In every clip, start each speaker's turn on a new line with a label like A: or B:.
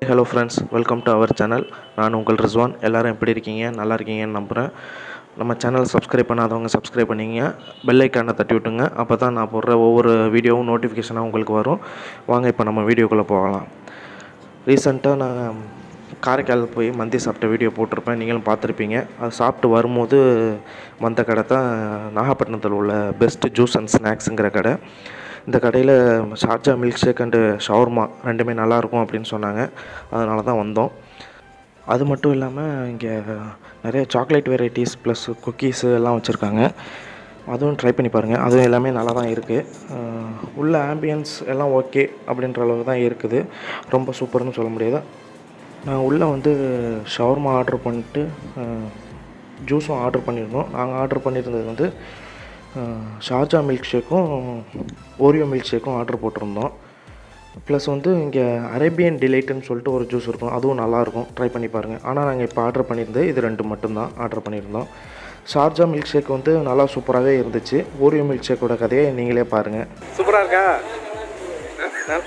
A: Hello friends welcome to our channel நான் உங்கள் ரிஸ்வான் எல்லாரும் எப்படி இருக்கீங்க நல்லா இருக்கீங்கன்னு நம்புகிறேன் நம்ம சேனலை சப்ஸ்கிரைப் பண்ணாதவங்க சப்ஸ்கிரைப் பண்ணிங்க பெல் ஐக்கானை தட்டி விட்டுங்க அப்போ தான் நான் போடுற ஒவ்வொரு வீடியோவும் நோட்டிஃபிகேஷனாக உங்களுக்கு வரும் வாங்க இப்போ நம்ம வீடியோக்குள்ளே போகலாம் ரீசெண்டாக நான் காரைக்கால் போய் மந்தி சாப்பிட்ட வீடியோ போட்டிருப்பேன் நீங்களும் பார்த்துருப்பீங்க அது சாப்பிட்டு வரும்போது வந்த கடை தான் நாகப்பட்டினத்தில் உள்ள பெஸ்ட் ஜூஸ் அண்ட் ஸ்நாக்ஸுங்கிற கடை இந்த கடையில் Sharjah milk shake and shawarma ரெண்டுமே நல்லாயிருக்கும் அப்படின்னு சொன்னாங்க அதனால தான் வந்தோம் அது மட்டும் இல்லாமல் இங்கே நிறைய சாக்லேட் வெரைட்டிஸ் ப்ளஸ் குக்கீஸு எல்லாம் வச்சுருக்காங்க அதுவும் ட்ரை பண்ணி பாருங்கள் அதுவும் எல்லாமே நல்லா தான் இருக்குது உள்ள ஆம்பியன்ஸ் எல்லாம் ஓகே அப்படின்ற அளவுக்கு தான் இருக்குது ரொம்ப சூப்பர்னு சொல்ல முடியாது நான் உள்ளே வந்து ஷவர்மா ஆர்டர் பண்ணிட்டு ஜூஸும் ஆர்டர் பண்ணியிருந்தோம் நாங்கள் ஆர்டர் பண்ணியிருந்தது வந்து ஷார்ஜா மில்க் ஷேக்கும் ஓரியோ மில்க் ஷேக்கும் ஆர்டர் போட்டிருந்தோம் ப்ளஸ் வந்து இங்கே அரேபியன் டிலைட்டுன்னு சொல்லிட்டு ஒரு ஜூஸ் இருக்கும் அதுவும் நல்லாயிருக்கும் ட்ரை பண்ணி பாருங்கள் ஆனால் நாங்கள் இப்போ ஆர்டர் பண்ணியிருந்தது இது ரெண்டு மட்டும்தான் ஆர்டர் பண்ணியிருந்தோம் ஷார்ஜா மில்க் ஷேக் வந்து நல்லா சூப்பராகவே இருந்துச்சு ஓரியோ மில்க் ஷேக்கோட கதையை நீங்களே பாருங்கள்
B: சூப்பரா இருக்கா நல்-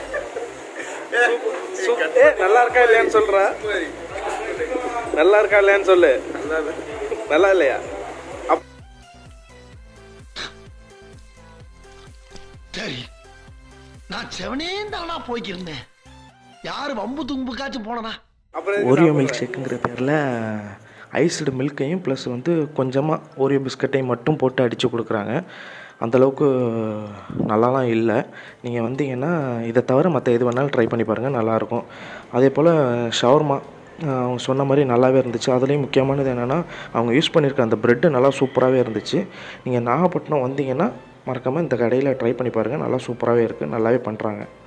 B: சூப்- ஏ, நல்லா இருக்கா இல்லையான்னு சொல்றா நல்லா இருக்கா இல்லையான்னு சொல்லு நல்லா இல்லையா அப்-
C: சரி நான் செவனே தானா போய்க்கிருந்தேன் யாரு வம்பு தும்புக்காச்சும் போனனா
B: அப்புறம் எதுக்கு
A: ஓரியோ
B: சாப்பிடுற?
A: மில்க் ஷேக்குங்கிற பேரில் ஐஸ்டு மில்க்கையும் ப்ளஸ் வந்து கொஞ்சமாக ஓரியோ பிஸ்கட்டையும் மட்டும் போட்டு அடித்து கொடுக்குறாங்க அந்தளவுக்கு நல்லாலாம் இல்லை நீங்கள் வந்தீங்கன்னா இதை தவிர மற்ற எது வேணாலும் ட்ரை பண்ணி பாருங்கள் நல்லாயிருக்கும் அதே போல் ஷவர்மா அவங்க சொன்ன மாதிரி நல்லாவே இருந்துச்சு அதுலேயும் முக்கியமானது என்னென்னா அவங்க யூஸ் பண்ணியிருக்க அந்த ப்ரெட்டு நல்லா சூப்பராகவே இருந்துச்சு நீங்கள் நாகப்பட்டினம் வந்தீங்கன்னா மறக்காமல் இந்த கடையில் ட்ரை பண்ணி பாருங்கள் நல்லா சூப்பராகவே இருக்குது நல்லாவே பண்ணுறாங்க